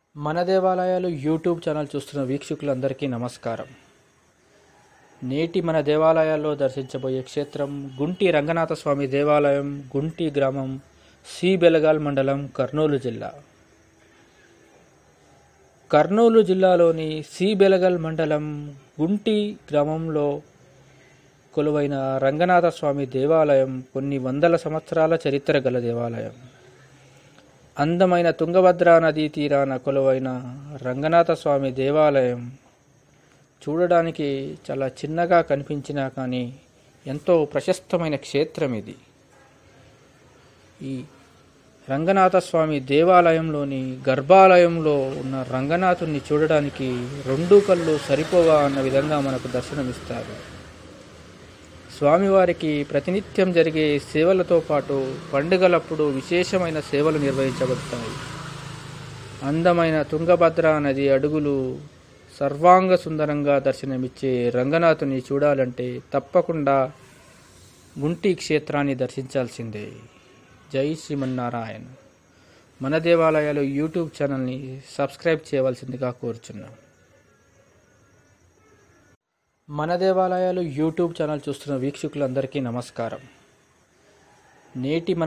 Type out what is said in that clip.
మన దేవాలయాలు YouTube channel చూస్తున్న వీక్షకులందరికీ నమస్కారం నేటి మన దేవాలయాల్లో దర్శించబోయే క్షేత్రం గుంటి రంగనాథ స్వామి దేవాలయం గుంటి గ్రామం సి బెలగాల్ మండలం కర్నూలు జిల్లా కర్నూలు జిల్లాలోని సి బెలగల్ మండలం గుంటి గ్రామంలో కొలువైన రంగనాథ స్వామి దేవాలయం కొన్ని వందల సంవత్సరాల చరిత్ర గల దేవాలయం అందమైన తుంగభద్రా నదీ తీరాన కొలువైన రంగనాథ స్వామి దేవాలయం చూడడానికి చాలా చిన్నగా కనిపించినా కానీ ఎంతో ప్రశస్తమైన క్షేత్రం ఇది ఈ రంగనాథ స్వామి దేవాలయంలోని గర్భాలయంలో ఉన్న రంగనాథుని చూడడానికి రెండు కళ్ళు సరిపోవా అన్న విధంగా మనకు దర్శనమిస్తారు స్వామివారికి ప్రతినిత్యం జరిగే సేవలతో పాటు పండుగలప్పుడు విశేషమైన సేవలు నిర్వహించబడతాయి అందమైన తుంగభద్ర నది అడుగులు సర్వాంగ సుందరంగా దర్శనమిచ్చే రంగనాథుని చూడాలంటే తప్పకుండా గుంటి క్షేత్రాన్ని దర్శించాల్సిందే జై శ్రీమన్నారాయణ మన దేవాలయాలు యూట్యూబ్ ఛానల్ని సబ్స్క్రైబ్ చేయవలసిందిగా కోరుచున్నాం మన దేవాలయాలు యూట్యూబ్ ఛానల్ చూస్తున్న వీక్షకులందరికీ నమస్కారం నేటి మన